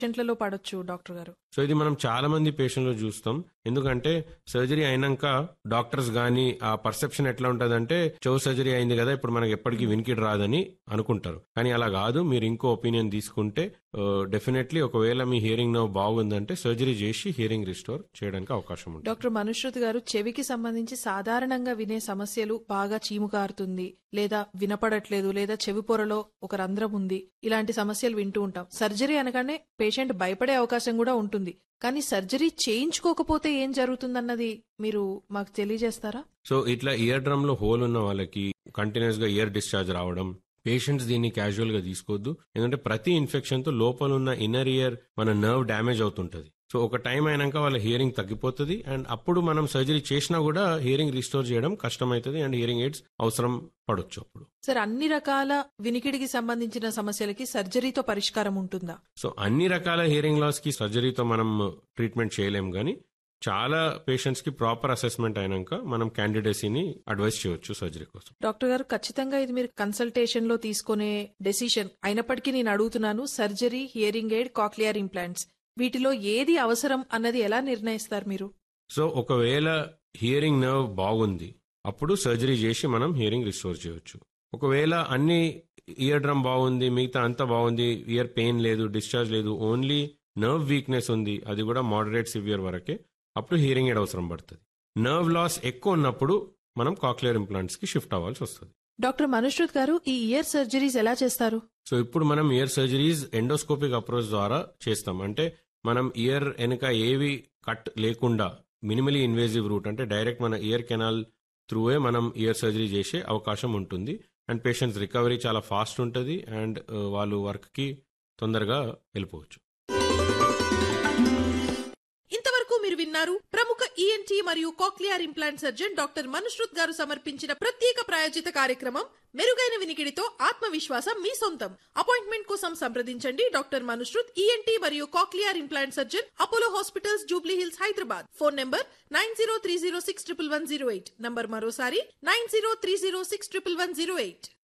పేషెంట్లలో పడొచ్చు doctor గారు so ఇది మనం చాలా మంది పేషెంట్లు చూస్తాం ఎందుకంటే సర్జరీ అయినాక డాక్టర్స్ గానీ ఆ పర్సెప్షన్ ఎట్లా ఉంటదంటే చెవు సర్జరీ అయింది కదా ఇప్పుడు మనకి ఎప్పటికీ వినికిడి రాదని అనుకుంటారు కానీ అలా కాదు మీరు ఇంకో ఒపీనియన్ తీసుకుంటే డెఫినెట్లీ ఒకవేళ మీ హియరింగ్ నర్వ్ బాగుందంటే సర్జరీ చేసి హియరింగ్ రిస్టోర్ చేయడానికి అవకాశం ఉంటుంది డాక్టర్ మనుశ్రుతి గారు చెవికి సంబంధించి సాధారణంగా వినే సమస్యలు బాగా చీము కారుతుంది లేదా వినపడట్లేదు లేదా చెవి పొరలో ఒక రంధ్రం ఉంది ఇలాంటి సమస్యలు వింటూ ఉంటాం సర్జరీ అనగానే పేషెంట్ భయపడే అవకాశం కూడా ఉంటుంది కానీ సర్జరీ చేయించుకోకపోతే ఏం జరుగుతుందన్నది మీరు మాకు తెలియజేస్తారా సో ఇట్లా ఇయర్ డ్రమ్ లో హోల్ ఉన్న వాళ్ళకి కంటిన్యూస్ గా ఇయర్ డిశ్చార్జ్ రావడం పేషెంట్స్ దీన్ని క్యాజువల్ గా తీసుకోవద్దు ఎందుకంటే ప్రతి ఇన్ఫెక్షన్ తో లోపల ఉన్న ఇన్నర్ ఇయర్ మన నర్వ్ డ్యామేజ్ అవుతుంటది సో ఒక టైం అయినాక వాళ్ళ హియరింగ్ తగ్గిపోతుంది అండ్ అప్పుడు మనం సర్జరీ చేసినా కూడా హియరింగ్ రిస్టోర్ చేయడం కష్టమవుతుంది అండ్ హియరింగ్ ఎయిడ్స్ అవసరం పడొచ్చు అప్పుడు సార్ అన్ని రకాల వినికిడికి సంబంధించిన సమస్యలకి సర్జరీతో పరిష్కారం ఉంటుందా సో అన్ని రకాల హియరింగ్ లాస్ కి సర్జరీతో మనం ట్రీట్మెంట్ చేయలేం కానీ చాలా పేషెంట్స్ కి ప్రాపర్ అసెస్మెంట్ అయినాక మనం క్యాండిడేసీని అడ్వైస్ చేయొచ్చు సర్జరీ కోసం డాక్టర్ గారు ఖచ్చితంగా ఇది మీరు కన్సల్టేషన్ లో తీసుకునే డెసిషన్ అయినప్పటికీ నేను అడుగుతున్నాను surgery hearing aid cochlear implants వీటిలో ఏది అవసరం అన్నది ఎలా నిర్ణయిస్తారు మీరు సో ఒకవేళ హియరింగ్ నర్వ్ బాగుంది అప్పుడు సర్జరీ చేసి మనం హియరింగ్ రిస్టోర్ చేయొచ్చు ఒకవేళ అన్ని ఇయర్ డ్రమ్ బాగుంది మిగతా అంతా బాగుంది ఇయర్ పెయిన్ లేదు డిశ్చార్జ్ లేదు ఓన్లీ నర్వ్ వీక్నెస్ ఉంది అది కూడా మోడరేట్ సివియర్ వరకే అప్పుడు హియరింగ్ ఎయిడ్ అవసరం పడుతుంది నర్వ్ లాస్ ఎక్కువ ఉన్నప్పుడు మనం కాక్లియర్ ఇంప్లాంట్స్ కి షిఫ్ట్ అవ్వాల్సి వస్తుంది డాక్టర్ మనుశ్రుత్ గారు ఈ ఇయర్ సర్జరీస్ ఎలా చేస్తారు సో ఇప్పుడు మనం ఇయర్ సర్జరీస్ ఎండోస్కోపిక్ అప్రోచ్ ద్వారా చేస్తాం అంటే మనం ఇయర్ వెనుక ఏవి కట్ లేకుండా మినిమలీ ఇన్వేజివ్ రూట్ అంటే డైరెక్ట్ మన ఇయర్ కెనాల్ త్రూవే మనం ఇయర్ సర్జరీ చేసే అవకాశం ఉంటుంది అండ్ పేషెంట్స్ రికవరీ చాలా ఫాస్ట్ ఉంటుంది అండ్ వాళ్ళు వర్క్కి తొందరగా వెళ్ళిపోవచ్చు ఇంతవరకు మీరు విన్నారు ప్రముఖ ఈఎన్టీ మరియు cochlear implant surgeon doctor Manushruth garu సమర్పించిన ప్రత్యేక ప్రాయోజిత కార్యక్రమం మెరుగైన వినికిడితో ఆత్మవిశ్వాసం మీ సొంతం అపాయింట్మెంట్ కోసం సంప్రదించండి డాక్టర్ మనుశ్రుత్ ఈఎన్టీ మరియు cochlear implant surgeon Apollo hospitals Jubilee Hills Hyderabad phone number nine zero three zero six triple one zero eight number మరోసారి nine zero three zero six triple one zero eight